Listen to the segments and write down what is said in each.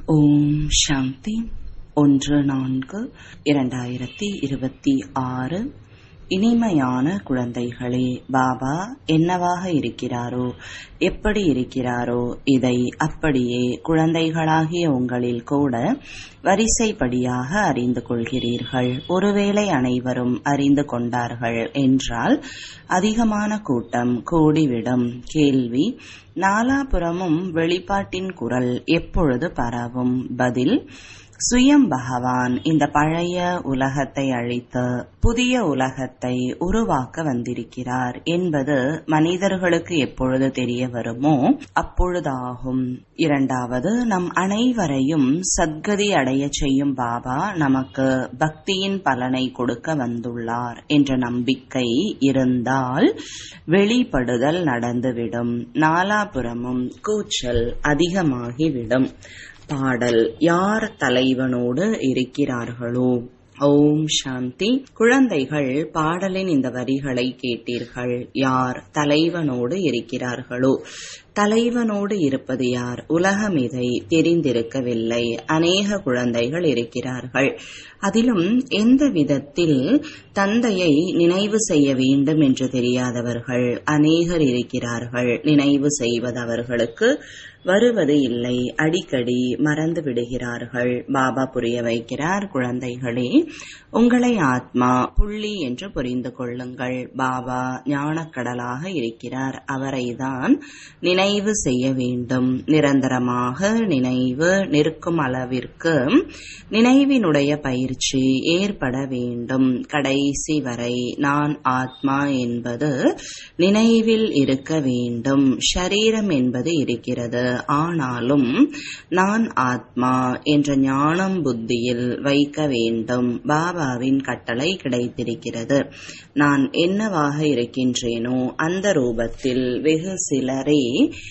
ஓம் சாந்தி ஒன்று நான்கு இரண்டாயிரத்தி இருபத்தி ஆறு இனிமையான குழந்தைகளே பாபா என்னவாக இருக்கிறாரோ எப்படி இருக்கிறாரோ இதை அப்படியே குழந்தைகளாகிய உங்களில் கூட வரிசைப்படியாக அறிந்து கொள்கிறீர்கள் ஒருவேளை அனைவரும் அறிந்து கொண்டார்கள் என்றால் அதிகமான கூட்டம் கூடிவிடும் கேள்வி நாலாபுறமும் வெளிப்பாட்டின் குரல் எப்பொழுது பரவும் பதில் சுயம் பகவான் இந்த பழைய உலகத்தை அழித்து புதிய உலகத்தை உருவாக்க வந்திருக்கிறார் என்பது மனிதர்களுக்கு எப்பொழுது தெரிய வருமோ அப்பொழுதாகும் இரண்டாவது நம் அனைவரையும் சத்கதி அடைய செய்யும் பாபா நமக்கு பக்தியின் பலனை கொடுக்க வந்துள்ளார் என்ற நம்பிக்கை இருந்தால் வெளிப்படுதல் நடந்துவிடும் நாலாபுறமும் கூச்சல் அதிகமாகிவிடும் பாடல் யார் தலைவனோடு இருக்கிறார்களோ ஓம் சாந்தி குழந்தைகள் பாடலின் இந்த வரிகளை கேட்டீர்கள் யார் தலைவனோடு இருக்கிறார்களோ தலைவனோடு இருப்பது யார் உலகம் இதை தெரிந்திருக்கவில்லை அநேக குழந்தைகள் இருக்கிறார்கள் அதிலும் எந்த விதத்தில் தந்தையை நினைவு செய்ய வேண்டும் என்று தெரியாதவர்கள் அநேகர் இருக்கிறார்கள் நினைவு செய்வது அவர்களுக்கு வருவது இல்லை அடிக்கடி மறந்து விடுகிறார்கள் பாபா புரிய வைக்கிறார் குழந்தைகளே உங்களை ஆத்மா புள்ளி என்று புரிந்து கொள்ளுங்கள் பாபா ஞானக்கடலாக இருக்கிறார் அவரைதான் நினைவு செய்ய வேண்டும் நிரந்தரமாக நினைவு நிற்கும் அளவிற்கு நினைவினுடைய பயிற்சி ஏற்பட வேண்டும் கடைசி வரை நான் ஆத்மா என்பது நினைவில் இருக்க வேண்டும் ஷரீரம் என்பது இருக்கிறது ஆனாலும் நான் ஆத்மா என்ற ஞானம் புத்தியில் வைக்க வேண்டும் பாபாவின் கட்டளை கிடைத்திருக்கிறது நான் என்னவாக இருக்கின்றேனோ அந்த ரூபத்தில் வெகு சிலரே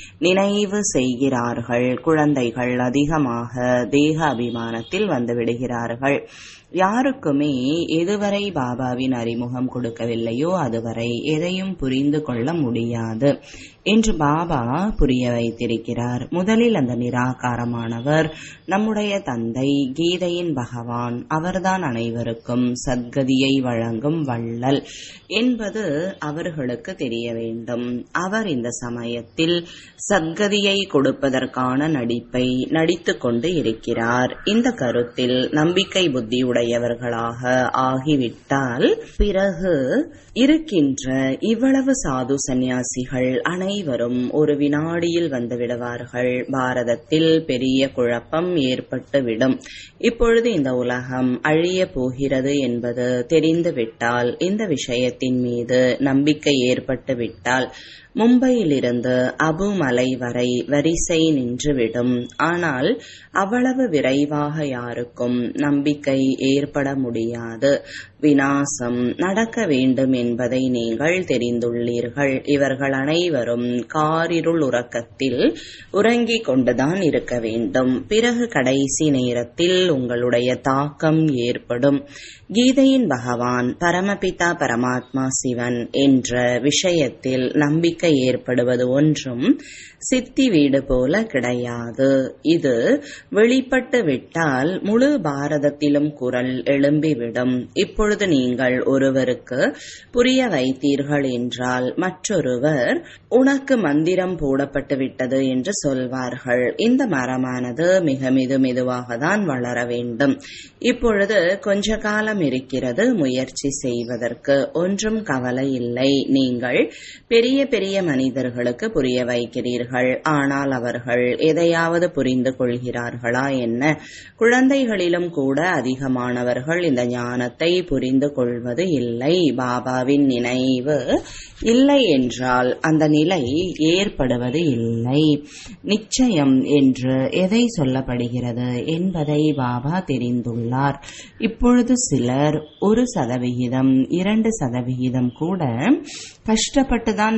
நினைவு செய்கிறார்கள் குழந்தைகள் அதிகமாக தேக அபிமானத்தில் வந்து விடுகிறார்கள் யாருக்குமே எதுவரை பாபாவின் அறிமுகம் கொடுக்கவில்லையோ அதுவரை எதையும் புரிந்து கொள்ள முடியாது என்று பாபா புரிய வைத்திருக்கிறார் முதலில் அந்த நிராகாரமானவர் நம்முடைய தந்தை கீதையின் பகவான் அவர்தான் அனைவருக்கும் சத்கதியை வழங்கும் வள்ளல் என்பது அவர்களுக்கு தெரிய வேண்டும் அவர் இந்த சமயத்தில் சத்கதியை கொடுப்பதற்கான நடிப்பை நடித்துக் கொண்டு இருக்கிறார் இந்த கருத்தில் நம்பிக்கை புத்தி உடையவர்களாக ஆகிவிட்டால் பிறகு இருக்கின்ற இவ்வளவு சாது சந்நியாசிகள் அனைவரும் ஒரு வினாடியில் வந்து விடுவார்கள் பாரதத்தில் பெரிய குழப்பம் ஏற்பட்டுவிடும் இப்பொழுது இந்த உலகம் அழிய போகிறது என்பது தெரிந்துவிட்டால் இந்த விஷயத்தின் மீது நம்பிக்கை ஏற்பட்டுவிட்டால் மும்பையிலிருந்து அபுமலை வரை வரிசை நின்றுவிடும் ஆனால் அவ்வளவு விரைவாக யாருக்கும் நம்பிக்கை ஏற்பட முடியாது வினாசம் நடக்க வேண்டும் என்பதை நீங்கள் தெரிந்துள்ளீர்கள் இவர்கள் அனைவரும் காரிருள் உறக்கத்தில் உறங்கிக் கொண்டுதான் இருக்க வேண்டும் பிறகு கடைசி நேரத்தில் உங்களுடைய தாக்கம் ஏற்படும் கீதையின் பகவான் பரமபிதா பரமாத்மா சிவன் என்ற விஷயத்தில் நம்பிக்கை ஏற்படுவது ஒன்றும் சித்தி வீடு போல கிடையாது இது வெளிப்பட்டு விட்டால் முழு பாரதத்திலும் குரல் எழும்பிவிடும் இப்பொழுது நீங்கள் ஒருவருக்கு புரிய வைத்தீர்கள் என்றால் மற்றொருவர் உனக்கு மந்திரம் போடப்பட்டு விட்டது என்று சொல்வார்கள் இந்த மரமானது மிக மிது மெதுவாக தான் வளர வேண்டும் இப்பொழுது கொஞ்ச காலம் இருக்கிறது முயற்சி செய்வதற்கு ஒன்றும் கவலை இல்லை நீங்கள் பெரிய பெரிய மனிதர்களுக்கு புரிய வைக்கிறீர்கள் ஆனால் அவர்கள் எதையாவது புரிந்து கொள்கிறார்களா என்ன குழந்தைகளிலும் கூட அதிகமானவர்கள் இந்த ஞானத்தை புரிந்து கொள்வது இல்லை பாபாவின் நினைவு இல்லை என்றால் அந்த நிலை ஏற்படுவது இல்லை நிச்சயம் என்று எதை சொல்லப்படுகிறது என்பதை பாபா தெரிந்துள்ளார் இப்பொழுது சிலர் ஒரு சதவிகிதம் இரண்டு சதவிகிதம் கூட கஷ்டப்பட்டுதான் பாபாவின்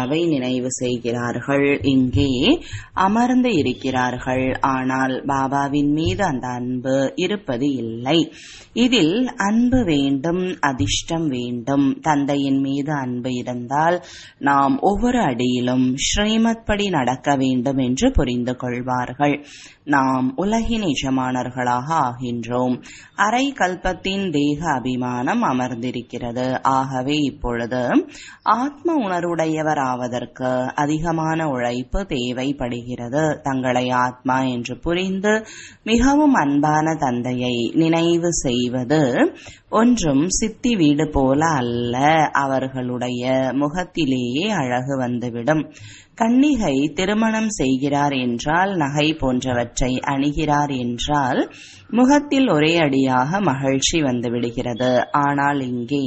பாபாவை நினைவு செய்கிறார்கள் இங்கே அமர்ந்து இருக்கிறார்கள் ஆனால் பாபாவின் மீது அந்த அன்பு இருப்பது இல்லை இதில் அன்பு வேண்டும் அதிர்ஷ்டம் வேண்டும் தந்தையின் மீது அன்பு இருந்தால் நாம் ஒவ்வொரு அடியிலும் ஸ்ரீமத் படி நடக்க வேண்டும் என்று புரிந்து கொள்வார்கள் நாம் உலகின் எஜமானர்களாக ஆகின்றோம் அரை கல்பத்தின் தேக அபிமானம் அமர்ந்திருக்கிறது ஆகவே இப்பொழுது ஆத்ம உணர்வுடையவர் ஆவதற்கு அதிகமான உழைப்பு தேவைப்படுகிறது தங்களை ஆத்மா என்று புரிந்து மிகவும் அன்பான தந்தையை நினைவு செய்வது ஒன்றும் சித்தி வீடு போல அல்ல அவர்களுடைய முகத்திலேயே அழகு வந்துவிடும் கன்னிகை திருமணம் செய்கிறார் என்றால் நகை போன்றவற்றை அணிகிறார் என்றால் முகத்தில் ஒரே அடியாக மகிழ்ச்சி வந்துவிடுகிறது ஆனால் இங்கே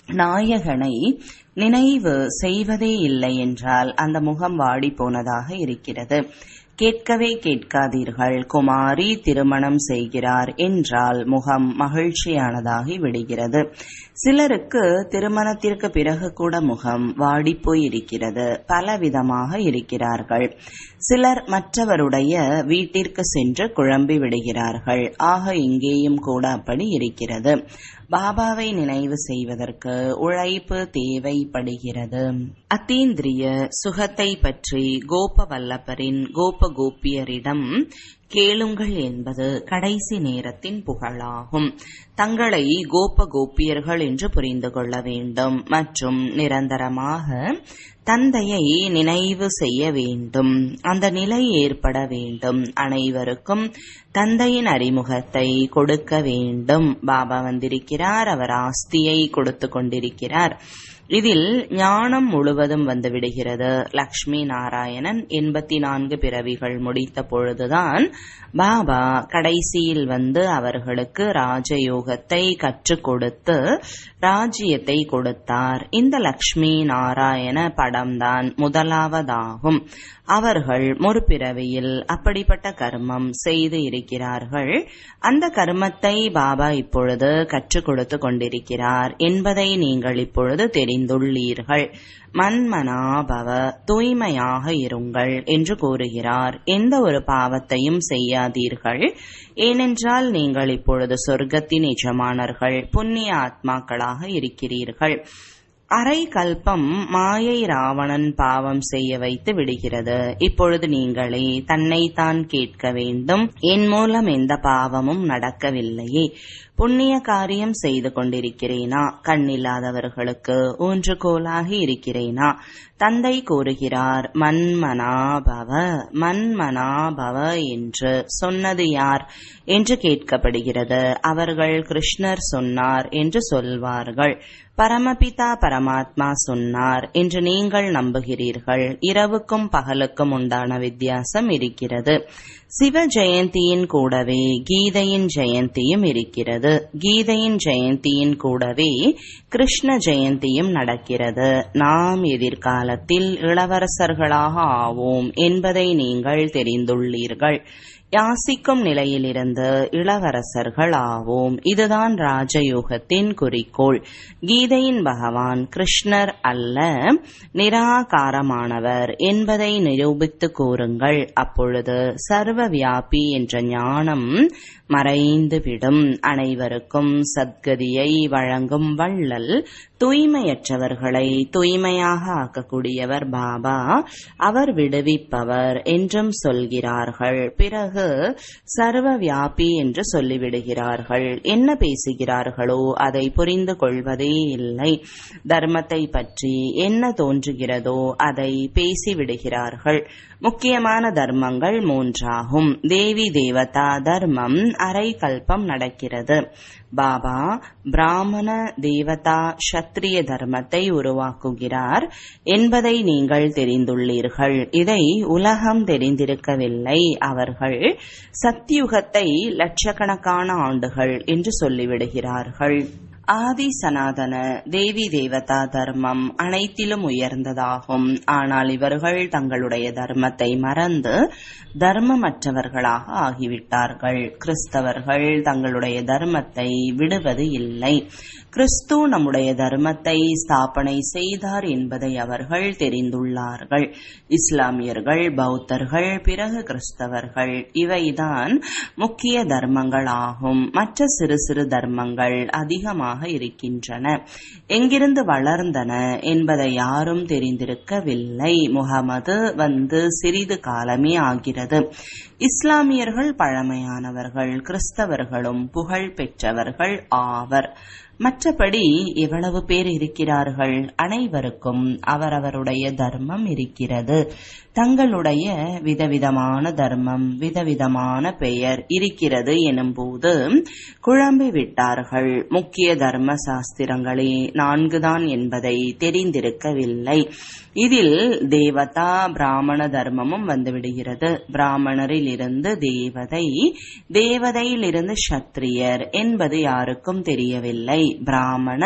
நாயகனை நினைவு செய்வதே இல்லை என்றால் அந்த முகம் வாடி போனதாக இருக்கிறது கேட்கவே கேட்காதீர்கள் குமாரி திருமணம் செய்கிறார் என்றால் முகம் மகிழ்ச்சியானதாகி விடுகிறது சிலருக்கு திருமணத்திற்கு பிறகு கூட முகம் வாடிப்போய் இருக்கிறது பலவிதமாக இருக்கிறார்கள் சிலர் மற்றவருடைய வீட்டிற்கு சென்று குழம்பி விடுகிறார்கள் ஆக இங்கேயும் கூட அப்படி இருக்கிறது பாபாவை நினைவு செய்வதற்கு உழைப்பு தேவைப்படுகிறது அத்தீந்திரிய சுகத்தை பற்றி கோப வல்லபரின் கோப கோபியரிடம் கேளுங்கள் என்பது கடைசி நேரத்தின் புகழாகும் தங்களை கோப கோப்பியர்கள் என்று புரிந்து கொள்ள வேண்டும் மற்றும் நிரந்தரமாக தந்தையை நினைவு செய்ய வேண்டும் அந்த நிலை ஏற்பட வேண்டும் அனைவருக்கும் தந்தையின் அறிமுகத்தை கொடுக்க வேண்டும் பாபா வந்திருக்கிறார் அவர் ஆஸ்தியை கொடுத்து கொண்டிருக்கிறார் இதில் ஞானம் முழுவதும் வந்துவிடுகிறது லக்ஷ்மி நாராயணன் எண்பத்தி நான்கு பிறவிகள் முடித்த பொழுதுதான் பாபா கடைசியில் வந்து அவர்களுக்கு ராஜயோகத்தை கற்றுக் கொடுத்து ராஜ்யத்தை கொடுத்தார் இந்த லக்ஷ்மி நாராயண படம்தான் முதலாவதாகும் அவர்கள் முற்பிறவியில் அப்படிப்பட்ட கர்மம் செய்து இருக்கிறார்கள் அந்த கர்மத்தை பாபா இப்பொழுது கற்றுக் கொடுத்து கொண்டிருக்கிறார் என்பதை நீங்கள் இப்பொழுது தெரிந்துள்ளீர்கள் மன்மனாபவ தூய்மையாக இருங்கள் என்று கூறுகிறார் எந்த ஒரு பாவத்தையும் செய்யாதீர்கள் ஏனென்றால் நீங்கள் இப்பொழுது சொர்க்கத்தின் எஜமானர்கள் புண்ணிய ஆத்மாக்களாக இருக்கிறீர்கள் அரை கல்பம் மாயை ராவணன் பாவம் செய்ய வைத்து விடுகிறது இப்பொழுது நீங்களே தன்னைத்தான் கேட்க வேண்டும் என் மூலம் எந்த பாவமும் நடக்கவில்லையே புண்ணிய காரியம் செய்து கொண்டிருக்கிறேனா கண்ணில்லாதவர்களுக்கு ஊன்றுகோலாகி இருக்கிறேனா தந்தை கூறுகிறார் மன்மனாபவ மன்மனாபவ என்று சொன்னது யார் என்று கேட்கப்படுகிறது அவர்கள் கிருஷ்ணர் சொன்னார் என்று சொல்வார்கள் பரமபிதா பரமாத்மா சொன்னார் என்று நீங்கள் நம்புகிறீர்கள் இரவுக்கும் பகலுக்கும் உண்டான வித்தியாசம் இருக்கிறது சிவ ஜெயந்தியின் கூடவே கீதையின் ஜெயந்தியும் இருக்கிறது கீதையின் ஜெயந்தியின் கூடவே கிருஷ்ண ஜெயந்தியும் நடக்கிறது நாம் எதிர்காலத்தில் இளவரசர்களாக ஆவோம் என்பதை நீங்கள் தெரிந்துள்ளீர்கள் யாசிக்கும் நிலையிலிருந்து இளவரசர்கள் ஆவோம் இதுதான் ராஜயோகத்தின் குறிக்கோள் கீதையின் பகவான் கிருஷ்ணர் அல்ல நிராகாரமானவர் என்பதை நிரூபித்து கூறுங்கள் அப்பொழுது சர்வ வியாபி என்ற ஞானம் மறைந்துவிடும் அனைவருக்கும் சத்கதியை வழங்கும் வள்ளல் தூய்மையற்றவர்களை தூய்மையாக ஆக்கக்கூடியவர் பாபா அவர் விடுவிப்பவர் என்றும் சொல்கிறார்கள் பிறகு சர்வ வியாபி என்று சொல்லிவிடுகிறார்கள் என்ன பேசுகிறார்களோ அதை புரிந்து கொள்வதே இல்லை தர்மத்தை பற்றி என்ன தோன்றுகிறதோ அதை பேசிவிடுகிறார்கள் முக்கியமான தர்மங்கள் மூன்றாகும் தேவி தேவதா தர்மம் அரை கல்பம் நடக்கிறது பாபா பிராமண தேவதா சத்திரிய தர்மத்தை உருவாக்குகிறார் என்பதை நீங்கள் தெரிந்துள்ளீர்கள் இதை உலகம் தெரிந்திருக்கவில்லை அவர்கள் சத்தியுகத்தை லட்சக்கணக்கான ஆண்டுகள் என்று சொல்லிவிடுகிறார்கள் ஆதி சனாதன தேவி தேவதா தர்மம் அனைத்திலும் உயர்ந்ததாகும் ஆனால் இவர்கள் தங்களுடைய தர்மத்தை மறந்து தர்மமற்றவர்களாக ஆகிவிட்டார்கள் கிறிஸ்தவர்கள் தங்களுடைய தர்மத்தை விடுவது இல்லை கிறிஸ்து நம்முடைய தர்மத்தை ஸ்தாபனை செய்தார் என்பதை அவர்கள் தெரிந்துள்ளார்கள் இஸ்லாமியர்கள் பௌத்தர்கள் பிறகு கிறிஸ்தவர்கள் இவைதான் முக்கிய தர்மங்கள் ஆகும் மற்ற சிறு சிறு தர்மங்கள் அதிகமாக இருக்கின்றன எங்கிருந்து வளர்ந்தன என்பதை யாரும் தெரிந்திருக்கவில்லை முகமது வந்து சிறிது காலமே ஆகிறது இஸ்லாமியர்கள் பழமையானவர்கள் கிறிஸ்தவர்களும் புகழ் பெற்றவர்கள் ஆவர் மற்றபடி எவ்வளவு பேர் இருக்கிறார்கள் அனைவருக்கும் அவரவருடைய தர்மம் இருக்கிறது தங்களுடைய விதவிதமான தர்மம் விதவிதமான பெயர் இருக்கிறது எனும்போது குழம்பி விட்டார்கள் முக்கிய தர்ம சாஸ்திரங்களே நான்குதான் என்பதை தெரிந்திருக்கவில்லை இதில் தேவதா பிராமண தர்மமும் வந்துவிடுகிறது பிராமணரில் இருந்து தேவதை தேவதையிலிருந்து சத்திரியர் என்பது யாருக்கும் தெரியவில்லை பிராமண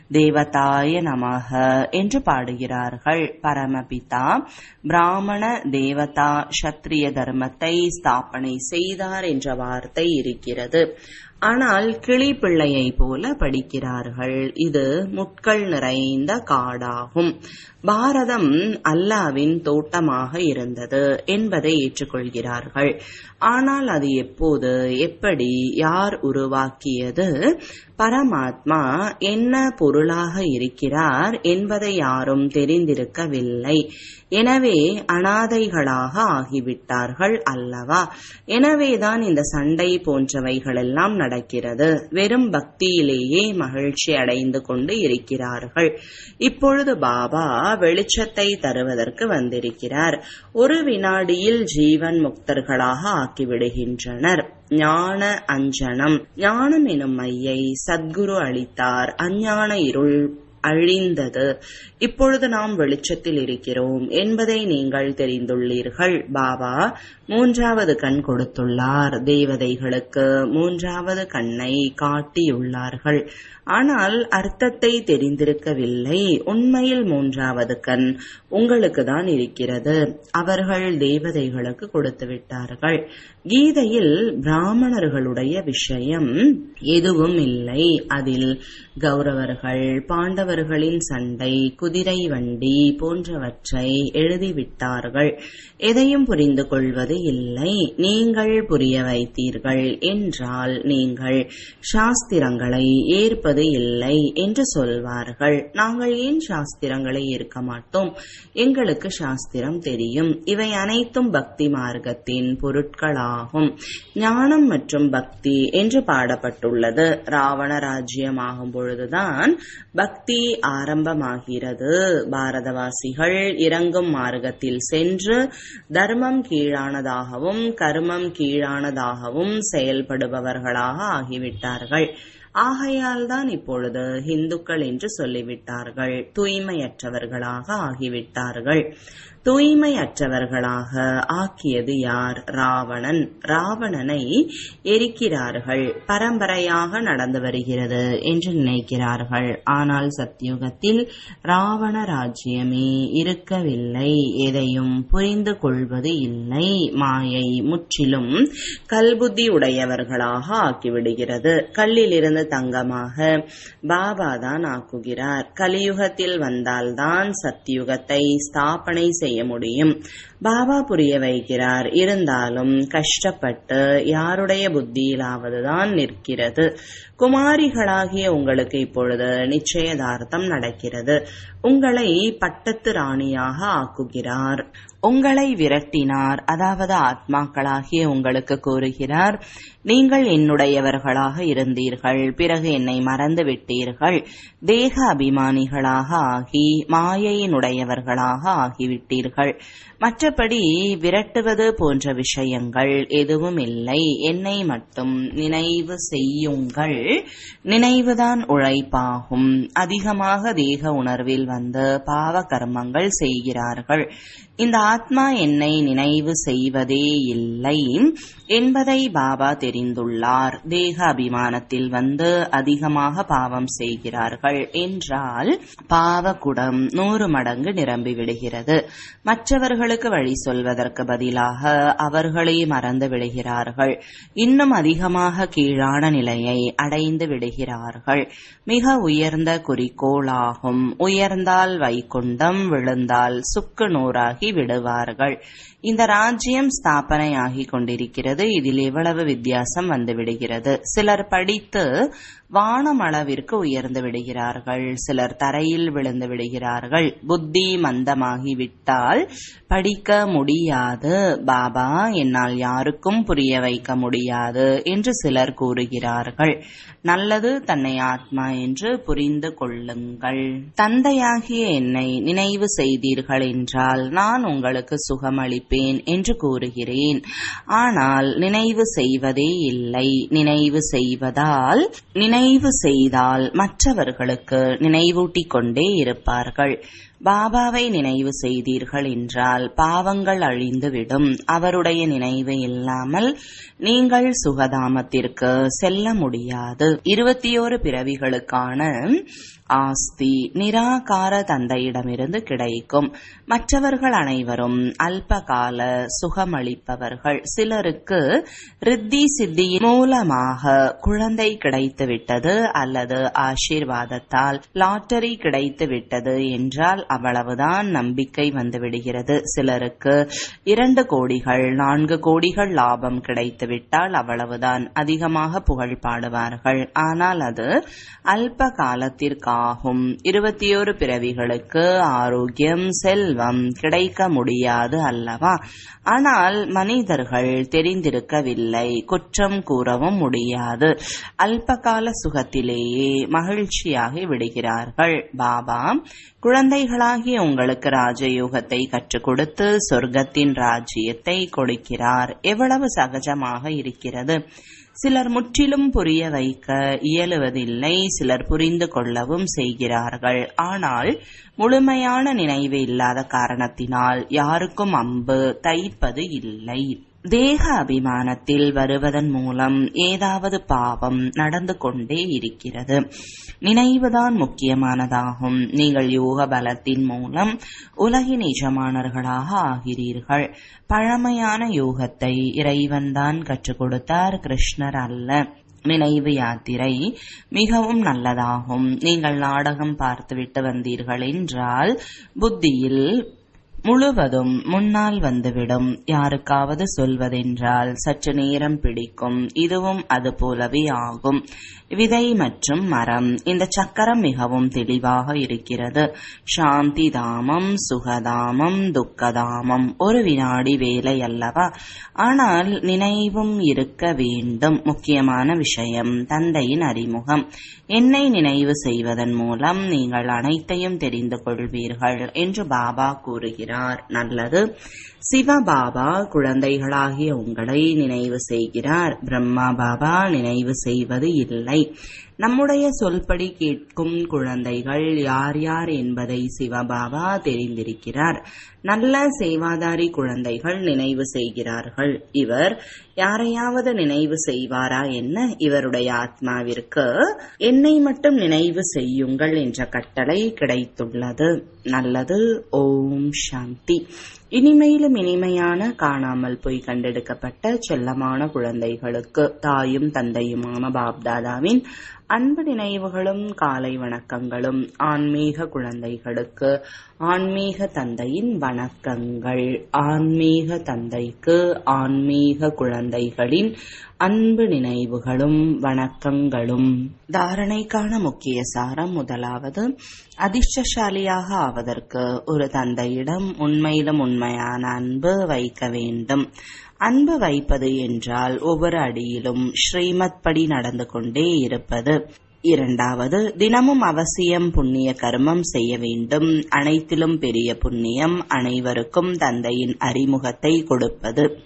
தேவதாய நமக என்று பாடுகிறார்கள் பரமபிதா பிராமண தேவதா சத்திரிய தர்மத்தை ஸ்தாபனை செய்தார் என்ற வார்த்தை இருக்கிறது ஆனால் கிளி பிள்ளையை போல படிக்கிறார்கள் இது முட்கள் நிறைந்த காடாகும் பாரதம் அல்லாவின் தோட்டமாக இருந்தது என்பதை ஏற்றுக்கொள்கிறார்கள் ஆனால் அது எப்போது எப்படி யார் உருவாக்கியது பரமாத்மா என்ன பொருளாக இருக்கிறார் என்பதை யாரும் தெரிந்திருக்கவில்லை எனவே அனாதைகளாக ஆகிவிட்டார்கள் அல்லவா எனவேதான் இந்த சண்டை போன்றவைகளெல்லாம் நடக்கிறது வெறும் பக்தியிலேயே மகிழ்ச்சி அடைந்து கொண்டு இருக்கிறார்கள் இப்பொழுது பாபா வெளிச்சத்தை தருவதற்கு வந்திருக்கிறார் ஒரு வினாடியில் ஜீவன் முக்தர்களாக ஆக்கிவிடுகின்றனர் ஞான அஞ்சனம் ஞானம் எனும் மையை சத்குரு அளித்தார் அஞ்ஞான இருள் அழிந்தது இப்பொழுது நாம் வெளிச்சத்தில் இருக்கிறோம் என்பதை நீங்கள் தெரிந்துள்ளீர்கள் பாபா மூன்றாவது கண் கொடுத்துள்ளார் தேவதைகளுக்கு மூன்றாவது கண்ணை காட்டியுள்ளார்கள் ஆனால் அர்த்தத்தை தெரிந்திருக்கவில்லை உண்மையில் மூன்றாவது கண் உங்களுக்கு தான் இருக்கிறது அவர்கள் தேவதைகளுக்கு கொடுத்து விட்டார்கள் கீதையில் பிராமணர்களுடைய விஷயம் எதுவும் இல்லை அதில் கௌரவர்கள் பாண்டவர்களின் சண்டை குதிரை வண்டி போன்றவற்றை எழுதிவிட்டார்கள் எதையும் புரிந்து கொள்வது இல்லை நீங்கள் புரிய வைத்தீர்கள் என்றால் நீங்கள் சாஸ்திரங்களை ஏற்பது இல்லை என்று சொல்வார்கள் நாங்கள் ஏன் சாஸ்திரங்களை ஏற்க மாட்டோம் எங்களுக்கு சாஸ்திரம் தெரியும் இவை அனைத்தும் பக்தி மார்க்கத்தின் பொருட்களாகும் ஞானம் மற்றும் பக்தி என்று பாடப்பட்டுள்ளது ராவண ராஜ்யமாகும் பொழுதுதான் பக்தி ஆரம்பமாகிறது பாரதவாசிகள் இறங்கும் மார்க்கத்தில் சென்று தர்மம் கீழானதாகவும் கர்மம் கீழானதாகவும் செயல்படுபவர்களாக ஆகிவிட்டார்கள் ஆகையால் தான் இப்பொழுது இந்துக்கள் என்று சொல்லிவிட்டார்கள் தூய்மையற்றவர்களாக ஆகிவிட்டார்கள் தூய்மையற்றவர்களாக ஆக்கியது யார் ராவணன் ராவணனை எரிக்கிறார்கள் பரம்பரையாக நடந்து வருகிறது என்று நினைக்கிறார்கள் ஆனால் சத்தியுகத்தில் ராவண ராஜ்யமே இருக்கவில்லை எதையும் புரிந்து கொள்வது இல்லை மாயை முற்றிலும் கல்புத்தி உடையவர்களாக ஆக்கிவிடுகிறது கல்லிலிருந்து தங்கமாக பாபா தான் ஆக்குகிறார் கலியுகத்தில் வந்தால்தான் சத்தியுகத்தை ஸ்தாபனை செய்ய முடியும் பாபா புரிய வைக்கிறார் இருந்தாலும் கஷ்டப்பட்டு யாருடைய புத்தியிலாவதுதான் நிற்கிறது குமாரிகளாகிய உங்களுக்கு இப்பொழுது நிச்சயதார்த்தம் நடக்கிறது உங்களை பட்டத்து ராணியாக ஆக்குகிறார் உங்களை விரட்டினார் அதாவது ஆத்மாக்களாகிய உங்களுக்கு கூறுகிறார் நீங்கள் என்னுடையவர்களாக இருந்தீர்கள் பிறகு என்னை மறந்து விட்டீர்கள் தேக அபிமானிகளாக ஆகி மாயையினுடையவர்களாக ஆகிவிட்டீர்கள் மற்றபடி விரட்டுவது போன்ற விஷயங்கள் எதுவும் இல்லை என்னை மட்டும் நினைவு செய்யுங்கள் நினைவுதான் உழைப்பாகும் அதிகமாக தேக உணர்வில் வந்து பாவ கர்மங்கள் செய்கிறார்கள் இந்த ஆத்மா என்னை நினைவு செய்வதே இல்லை என்பதை பாபா தெரிந்துள்ளார் தேக அபிமானத்தில் வந்து அதிகமாக பாவம் செய்கிறார்கள் என்றால் பாவகுடம் நூறு மடங்கு நிரம்பி விடுகிறது மற்றவர்களுக்கு வழி சொல்வதற்கு பதிலாக அவர்களே மறந்து விடுகிறார்கள் இன்னும் அதிகமாக கீழான நிலையை அடைந்து விடுகிறார்கள் மிக உயர்ந்த குறிக்கோளாகும் உயர்ந்தால் வைகுண்டம் விழுந்தால் சுக்கு நூறாகி விடுவார்கள் இந்த ராஜ்யம் ஸ்தாபனையாகி கொண்டிருக்கிறது இதில் எவ்வளவு வித்தியாசம் வந்து விடுகிறது சிலர் படித்து வானமளவிற்கு உயர்ந்து விடுகிறார்கள் சிலர் தரையில் விழுந்து விடுகிறார்கள் புத்தி மந்தமாகி விட்டால் படிக்க முடியாது பாபா என்னால் யாருக்கும் புரிய வைக்க முடியாது என்று சிலர் கூறுகிறார்கள் நல்லது தன்னை ஆத்மா என்று புரிந்து கொள்ளுங்கள் தந்தையாகிய என்னை நினைவு செய்தீர்கள் என்றால் நான் உங்களுக்கு சுகமளிப்பேன் என்று கூறுகிறேன் ஆனால் நினைவு செய்வதே இல்லை நினைவு செய்வதால் நினைவு செய்தால் மற்றவர்களுக்கு நினைவூட்டிக் கொண்டே இருப்பார்கள் பாபாவை நினைவு செய்தீர்கள் என்றால் பாவங்கள் அழிந்துவிடும் அவருடைய நினைவு இல்லாமல் நீங்கள் சுகதாமத்திற்கு செல்ல முடியாது இருபத்தி ஓரு பிறவிகளுக்கான ஆஸ்தி நிராகார தந்தையிடமிருந்து கிடைக்கும் மற்றவர்கள் அனைவரும் அல்பகால சுகமளிப்பவர்கள் சிலருக்கு ரித்தி சித்தியின் மூலமாக குழந்தை கிடைத்து விட்டது அல்லது ஆசீர்வாதத்தால் லாட்டரி கிடைத்து விட்டது என்றால் அவ்வளவுதான் நம்பிக்கை வந்துவிடுகிறது சிலருக்கு இரண்டு கோடிகள் நான்கு கோடிகள் லாபம் கிடைத்துவிட்டால் அவ்வளவுதான் அதிகமாக புகழ் பாடுவார்கள் ஆனால் அது அல்ப காலத்திற்காகும் இருபத்தி ஒரு பிறவிகளுக்கு ஆரோக்கியம் செல்வம் கிடைக்க முடியாது அல்லவா ஆனால் மனிதர்கள் தெரிந்திருக்கவில்லை குற்றம் கூறவும் முடியாது அல்பகால சுகத்திலேயே மகிழ்ச்சியாகி விடுகிறார்கள் பாபா குழந்தைகளாகிய உங்களுக்கு ராஜயோகத்தை கற்றுக் கொடுத்து சொர்க்கத்தின் ராஜ்யத்தை கொடுக்கிறார் எவ்வளவு சகஜமாக இருக்கிறது சிலர் முற்றிலும் புரிய வைக்க இயலுவதில்லை சிலர் புரிந்து கொள்ளவும் செய்கிறார்கள் ஆனால் முழுமையான நினைவு இல்லாத காரணத்தினால் யாருக்கும் அம்பு தைப்பது இல்லை தேக அபிமானத்தில் வருவதன் மூலம் ஏதாவது பாவம் நடந்து கொண்டே இருக்கிறது நினைவுதான் முக்கியமானதாகும் நீங்கள் யோக பலத்தின் மூலம் உலகின் எஜமானர்களாக ஆகிறீர்கள் பழமையான யோகத்தை இறைவன்தான் கற்றுக் கொடுத்தார் கிருஷ்ணர் அல்ல நினைவு யாத்திரை மிகவும் நல்லதாகும் நீங்கள் நாடகம் பார்த்துவிட்டு வந்தீர்கள் என்றால் புத்தியில் முழுவதும் முன்னால் வந்துவிடும் யாருக்காவது சொல்வதென்றால் சற்று நேரம் பிடிக்கும் இதுவும் அது போலவே ஆகும் விதை மற்றும் மரம் இந்த சக்கரம் மிகவும் தெளிவாக இருக்கிறது சாந்தி தாமம் சுகதாமம் துக்கதாமம் ஒரு வினாடி வேலை அல்லவா ஆனால் நினைவும் இருக்க வேண்டும் முக்கியமான விஷயம் தந்தையின் அறிமுகம் என்னை நினைவு செய்வதன் மூலம் நீங்கள் அனைத்தையும் தெரிந்து கொள்வீர்கள் என்று பாபா கூறுகிறார் நல்லது சிவபாபா குழந்தைகளாகிய உங்களை நினைவு செய்கிறார் பிரம்மா பாபா நினைவு செய்வது இல்லை நம்முடைய சொல்படி கேட்கும் குழந்தைகள் யார் யார் என்பதை சிவபாபா தெரிந்திருக்கிறார் நல்ல சேவாதாரி குழந்தைகள் நினைவு செய்கிறார்கள் இவர் யாரையாவது நினைவு செய்வாரா என்ன இவருடைய ஆத்மாவிற்கு என்னை மட்டும் நினைவு செய்யுங்கள் என்ற கட்டளை கிடைத்துள்ளது நல்லது ஓம் சாந்தி இனிமையிலும் இனிமையான காணாமல் போய் கண்டெடுக்கப்பட்ட செல்லமான குழந்தைகளுக்கு தாயும் தந்தையுமான பாப்தாதாவின் அன்பு நினைவுகளும் காலை வணக்கங்களும் ஆன்மீக குழந்தைகளுக்கு ஆன்மீக தந்தையின் வணக்கங்கள் ஆன்மீக தந்தைக்கு ஆன்மீக குழந்தைகளின் அன்பு நினைவுகளும் வணக்கங்களும் தாரணைக்கான முக்கிய சாரம் முதலாவது அதிர்ஷ்டசாலியாக ஆவதற்கு ஒரு தந்தையிடம் உண்மையிலும் உண்மையான அன்பு வைக்க வேண்டும் அன்பு வைப்பது என்றால் ஒவ்வொரு அடியிலும் ஸ்ரீமத் படி நடந்து கொண்டே இருப்பது இரண்டாவது தினமும் அவசியம் புண்ணிய கர்மம் செய்ய வேண்டும் அனைத்திலும் பெரிய புண்ணியம் அனைவருக்கும் தந்தையின் அறிமுகத்தை கொடுப்பது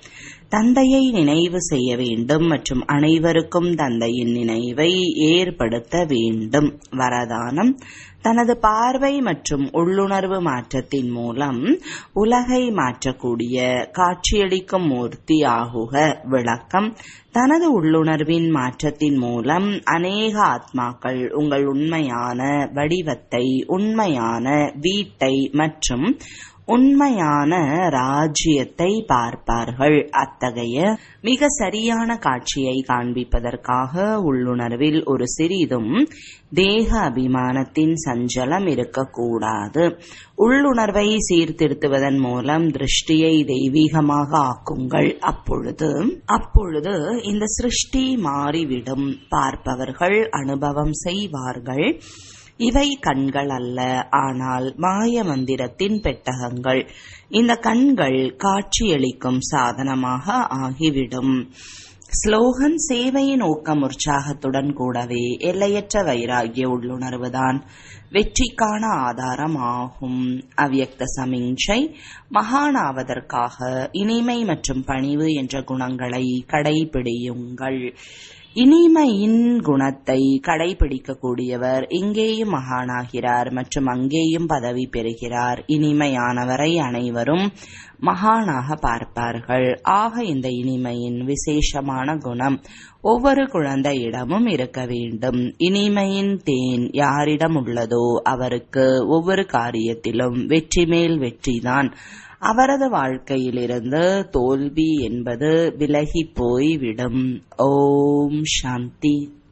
தந்தையை நினைவு செய்ய வேண்டும் மற்றும் அனைவருக்கும் தந்தையின் நினைவை ஏற்படுத்த வேண்டும் வரதானம் தனது பார்வை மற்றும் உள்ளுணர்வு மாற்றத்தின் மூலம் உலகை மாற்றக்கூடிய காட்சியளிக்கும் மூர்த்தி ஆகுக விளக்கம் தனது உள்ளுணர்வின் மாற்றத்தின் மூலம் அநேக ஆத்மாக்கள் உங்கள் உண்மையான வடிவத்தை உண்மையான வீட்டை மற்றும் உண்மையான ராஜ்யத்தை பார்ப்பார்கள் அத்தகைய மிக சரியான காட்சியை காண்பிப்பதற்காக உள்ளுணர்வில் ஒரு சிறிதும் தேக அபிமானத்தின் சஞ்சலம் இருக்கக்கூடாது உள்ளுணர்வை சீர்திருத்துவதன் மூலம் திருஷ்டியை தெய்வீகமாக ஆக்குங்கள் அப்பொழுது அப்பொழுது இந்த சிருஷ்டி மாறிவிடும் பார்ப்பவர்கள் அனுபவம் செய்வார்கள் இவை கண்கள் அல்ல ஆனால் மாய மந்திரத்தின் பெட்டகங்கள் இந்த கண்கள் காட்சியளிக்கும் சாதனமாக ஆகிவிடும் ஸ்லோகன் சேவையின் ஊக்கம் உற்சாகத்துடன் கூடவே எல்லையற்ற வைராகிய உள்ளுணர்வுதான் வெற்றிக்கான ஆதாரம் ஆகும் அவ்யக்த சமிஞ்சை மகானாவதற்காக இனிமை மற்றும் பணிவு என்ற குணங்களை கடைபிடியுங்கள் இனிமையின் குணத்தை கடைபிடிக்கக்கூடியவர் இங்கேயும் மகானாகிறார் மற்றும் அங்கேயும் பதவி பெறுகிறார் இனிமையானவரை அனைவரும் மகானாக பார்ப்பார்கள் ஆக இந்த இனிமையின் விசேஷமான குணம் ஒவ்வொரு குழந்தையிடமும் இருக்க வேண்டும் இனிமையின் தேன் யாரிடம் உள்ளதோ அவருக்கு ஒவ்வொரு காரியத்திலும் வெற்றி மேல் வெற்றிதான் அவரது வாழ்க்கையிலிருந்து தோல்வி என்பது விலகி போய்விடும் ஓம் சாந்தி